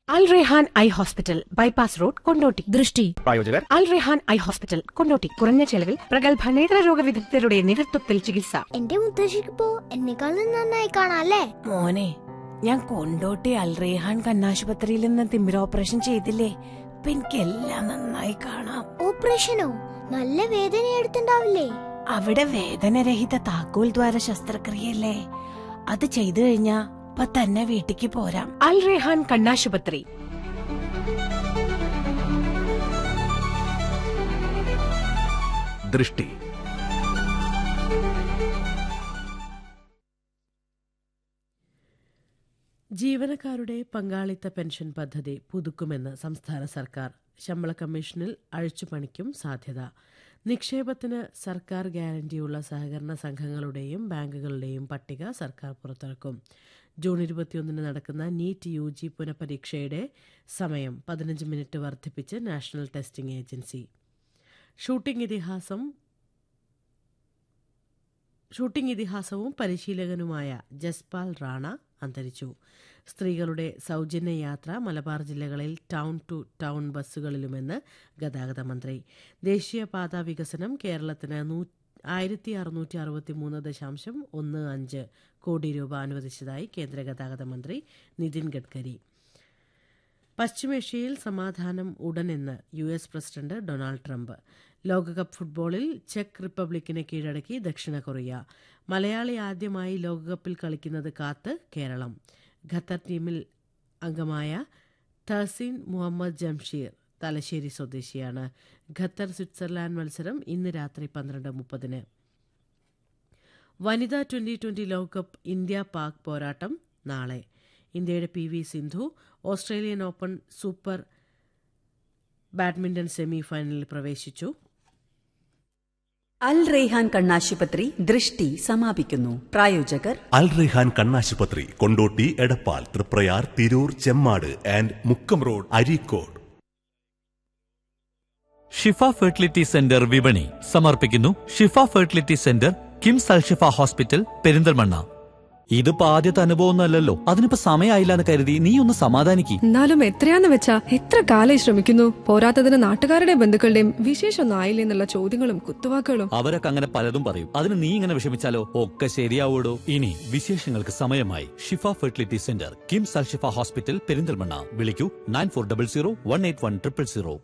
അൽ Rehan eye hospital bypass road Kondotty ദൃഷ്ടി പ്രായോജകർ Al Rehan eye hospital Kondotty കുറഞ്ഞ ചെലവിൽ പ്രഗത്ഭ നേത്രരോഗ വിദഗ്ധരുടെ നേതൃത്വത്തിൽ ചികിത്സ എന്റെ മുത്തശ്ശിക്കിപ്പോ എന്നെക്കാളും നന്നായി കാണാല്ലേ മോനെ ഞാൻ കൊണ്ടോട്ടി അൽറേഹാൻ കണ്ണാശുപത്രിയിൽ നിന്ന് തിമിര ഓപ്പറേഷൻ ചെയ്തില്ലേ ഇപ്പൊ എനിക്കെല്ലാം നന്നായി കാണാം ഓപ്പറേഷനോ നല്ല വേദന എടുത്തിണ്ടാവില്ലേ അവിടെ വേദനരഹിത താക്കോൽ ദ്വാര ശസ്ത്രക്രിയല്ലേ അത് ചെയ്തു കഴിഞ്ഞാ ഇപ്പൊ തന്നെ വീട്ടിക്ക് പോരാം അൽ റെഹാൻ കണ്ണാശുപത്രി ദൃഷ്ടി ജീവനക്കാരുടെ പങ്കാളിത്ത പെൻഷൻ പദ്ധതി പുതുക്കുമെന്ന് സംസ്ഥാന സർക്കാർ ശമ്പള കമ്മീഷനിൽ അഴിച്ചുപണിക്കും സാധ്യത നിക്ഷേപത്തിന് സർക്കാർ ഗ്യാരണ്ടിയുള്ള സഹകരണ സംഘങ്ങളുടെയും ബാങ്കുകളുടെയും പട്ടിക സർക്കാർ പുറത്തിറക്കും ജൂൺ ഇരുപത്തിയൊന്നിന് നടക്കുന്ന നീറ്റ് യു ജി പുനഃപരീക്ഷയുടെ സമയം പതിനഞ്ച് മിനിറ്റ് വർദ്ധിപ്പിച്ച് നാഷണൽ ടെസ്റ്റിംഗ് ഏജൻസി ഷൂട്ടിംഗ് ഇതിഹാസം ഷൂട്ടിംഗ് ഇതിഹാസവും പരിശീലകനുമായ ജസ്പാൽ റാണ അന്തരിച്ചു സ്ത്രീകളുടെ സൗജന്യ യാത്ര മലബാർ ജില്ലകളിൽ ടൗൺ ടു ടൗൺ ബസ്സുകളിലുമെന്ന് ഗതാഗത മന്ത്രി ദേശീയപാത വികസനം കേരളത്തിന് നൂ ആയിരത്തി അറുന്നൂറ്റി അറുപത്തി മൂന്ന് ദശാംശം ഒന്ന് അഞ്ച് കോടി രൂപ അനുവദിച്ചതായി കേന്ദ്ര ഗതാഗത മന്ത്രി നിതിൻ ഗഡ്കരി പശ്ചിമേഷ്യയിൽ സമാധാനം ഉടനെന്ന് U S president Donald Trump ലോകകപ്പ് ഫുട്ബോളിൽ ചെക്ക് റിപ്പബ്ലിക്കിനെ കീഴടക്കി ദക്ഷിണ കൊറിയ മലയാളി ആദ്യമായി ലോകകപ്പിൽ കളിക്കുന്നത് കാത്ത് കേരളം ഖത്തർ ടീമിൽ അംഗമായ തഹസീൻ മുഹമ്മദ് ജംഷീർ തലശ്ശേരി സ്വദേശിയാണ് ഖത്തർ സ്വിറ്റ്സർലാൻഡ് മത്സരം ഇന്ന് രാത്രി പന്ത്രണ്ട് മുപ്പതിന് വനിതാ ട്വന്റി ട്വന്റി ലോകകപ്പ് ഇന്ത്യ പാക് പോരാട്ടം നാളെ ഇന്ത്യയുടെ P V Sindhu Australian open super badminton semi ഫൈനലിൽ പ്രവേശിച്ചു അൽ റെയ്ഹാൻ കണ്ണാശുപത്രി ദൃഷ്ടി സമാപിക്കുന്നു പ്രായോജകർ അൽ റിഹാൻ കണ്ണാശുപത്രി Kondotty Edappal Triprayar Tirur Chemmad and Mukkam road Areekode Shifa fertility centre വിപണി സമർപ്പിക്കുന്നു Shifa fertility centre KIMS Alshifa hospital Perinthalmanna ഇതിപ്പോ ആദ്യത്തെ അനുഭവമൊന്നുമല്ലല്ലോ അതിനിപ്പോ സമയമായില്ല എന്ന് കരുതി നീ ഒന്ന് സമാധാനിക്ക് എന്നാലും എത്രയാന്ന് വെച്ചാ എത്ര കാലായി ശ്രമിക്കുന്നു പോരാത്തതിന് നാട്ടുകാരുടെയും ബന്ധുക്കളുടെയും വിശേഷമൊന്നും ആയില്ലേ എന്നുള്ള ചോദ്യങ്ങളും കുത്തുവാക്കുകളും അവരൊക്കെ അങ്ങനെ പലതും പറയും അതിന് നീ ഇങ്ങനെ വിഷമിച്ചാലോ ഒക്കെ ശരിയാവൂടോ ഇനി വിശേഷങ്ങൾക്ക് സമയമായി Shifa fertility centre KIMS Alshifa hospital Perinthalmanna വിളിക്കൂ nine four double zero one eight one triple zero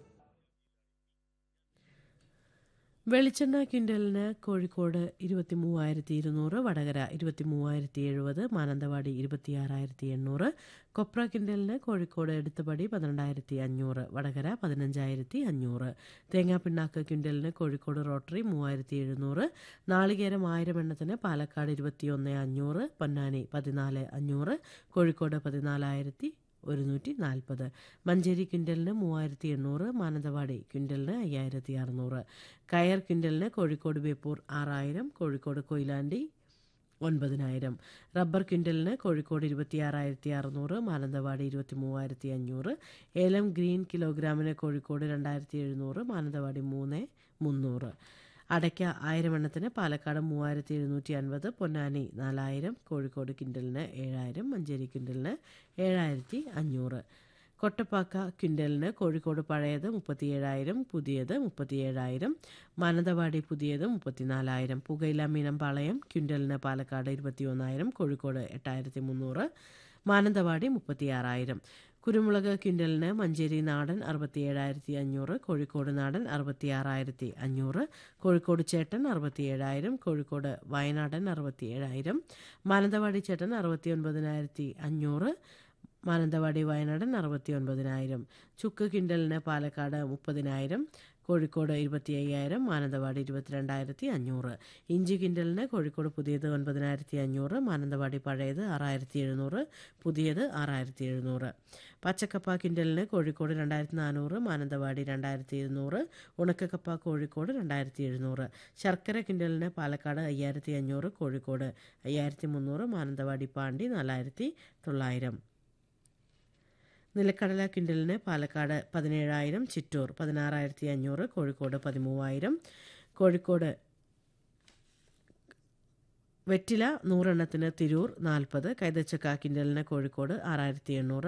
വെളിച്ചെണ്ണ ക്വിൻ്റലിന് കോഴിക്കോട് ഇരുപത്തി മൂവായിരത്തി ഇരുന്നൂറ് വടകര ഇരുപത്തി മൂവായിരത്തി എഴുപത് മാനന്തവാടി ഇരുപത്തിയാറായിരത്തി എണ്ണൂറ് കൊപ്ര ക്വിൻ്റലിന് കോഴിക്കോട് എടുത്തപടി പന്ത്രണ്ടായിരത്തി അഞ്ഞൂറ് വടകര പതിനഞ്ചായിരത്തി അഞ്ഞൂറ് തേങ്ങാപ്പിണ്ണാക്ക് ക്വിൻ്റലിന് കോഴിക്കോട് റോട്ടറി മൂവായിരത്തി എഴുന്നൂറ് നാളികേരം ആയിരം എണ്ണത്തിന് പാലക്കാട് ഇരുപത്തിയൊന്ന് അഞ്ഞൂറ് പൊന്നാനി പതിനാല് അഞ്ഞൂറ് കോഴിക്കോട് പതിനാലായിരത്തി ഒരുന്നൂറ്റി നാൽപ്പത് മഞ്ചേരി ക്വിൻ്റലിന് മൂവായിരത്തി എണ്ണൂറ് മാനന്തവാടി ക്വിൻ്റലിന് അയ്യായിരത്തി അറുന്നൂറ് കയർ ക്വിൻ്റലിന് കോഴിക്കോട് ബേപ്പൂർ ആറായിരം കോഴിക്കോട് കൊയിലാണ്ടി ഒൻപതിനായിരം റബ്ബർ ക്വിൻ്റലിന് കോഴിക്കോട് ഇരുപത്തിയാറായിരത്തി അറുന്നൂറ് മാനന്തവാടി ഇരുപത്തി മൂവായിരത്തി അഞ്ഞൂറ് ഏലം ഗ്രീൻ കിലോഗ്രാമിന് കോഴിക്കോട് രണ്ടായിരത്തി എഴുന്നൂറ് മാനന്തവാടി മൂന്ന് മുന്നൂറ് അടയ്ക്ക ആയിരം എണ്ണത്തിന് പാലക്കാട് മൂവായിരത്തി എഴുന്നൂറ്റി അൻപത് പൊന്നാനി നാലായിരം കോഴിക്കോട് കിൻഡലിന് ഏഴായിരം മഞ്ചേരി കിൻഡലിന് ഏഴായിരത്തി അഞ്ഞൂറ് കൊട്ടപ്പാക്ക ക്വിൻ്റലിന് കോഴിക്കോട് പഴയത് മുപ്പത്തിയേഴായിരം പുതിയത് മുപ്പത്തിയേഴായിരം മാനന്തവാടി പുതിയത് മുപ്പത്തിനാലായിരം പുകയില മീനം പാളയം ക്വിൻ്റലിന് പാലക്കാട് ഇരുപത്തിയൊന്നായിരം കോഴിക്കോട് എട്ടായിരത്തി മുന്നൂറ് മാനന്തവാടി മുപ്പത്തിയാറായിരം കുരുമുളക് ക്വിൻ്റലിന് മഞ്ചേരി നാടൻ അറുപത്തിയേഴായിരത്തി അഞ്ഞൂറ് കോഴിക്കോട് നാടൻ അറുപത്തിയാറായിരത്തി അഞ്ഞൂറ് കോഴിക്കോട് ചേട്ടൻ അറുപത്തിയേഴായിരം കോഴിക്കോട് വയനാടൻ അറുപത്തിയേഴായിരം മാനന്തവാടി ചേട്ടൻ അറുപത്തി ഒൻപതിനായിരത്തി അഞ്ഞൂറ് മാനന്തവാടി വയനാടൻ അറുപത്തി ഒൻപതിനായിരം ചുക്ക് കിൻഡലിന് പാലക്കാട് മുപ്പതിനായിരം കോഴിക്കോട് ഇരുപത്തി അയ്യായിരം മാനന്തവാടി ഇരുപത്തിരണ്ടായിരത്തി അഞ്ഞൂറ് ഇഞ്ചി കിൻഡലിന് കോഴിക്കോട് പുതിയത് ഒൻപതിനായിരത്തി അഞ്ഞൂറ് മാനന്തവാടി പഴയത് ആറായിരത്തി എഴുന്നൂറ് പുതിയത് ആറായിരത്തി എഴുന്നൂറ് പച്ചക്കപ്പ കിൻഡലിന് കോഴിക്കോട് രണ്ടായിരത്തി നാനൂറ് മാനന്തവാടി രണ്ടായിരത്തി ഇരുന്നൂറ് ഉണക്കക്കപ്പ കോഴിക്കോട് രണ്ടായിരത്തി എഴുന്നൂറ് ശർക്കര കിൻഡലിന് പാലക്കാട് അയ്യായിരത്തി അഞ്ഞൂറ് കോഴിക്കോട് അയ്യായിരത്തി മുന്നൂറ് മാനന്തവാടി പാണ്ടി നാലായിരത്തി തൊള്ളായിരം നിലക്കടല കിൻഡലിന് പാലക്കാട് പതിനേഴായിരം ചിറ്റൂർ പതിനാറായിരത്തി അഞ്ഞൂറ് കോഴിക്കോട് പതിമൂവായിരം കോഴിക്കോട് വെറ്റില നൂറെണ്ണത്തിന് തിരൂർ നാൽപ്പത് കൈതച്ചക്ക കിൻഡലിന് കോഴിക്കോട് ആറായിരത്തി എണ്ണൂറ്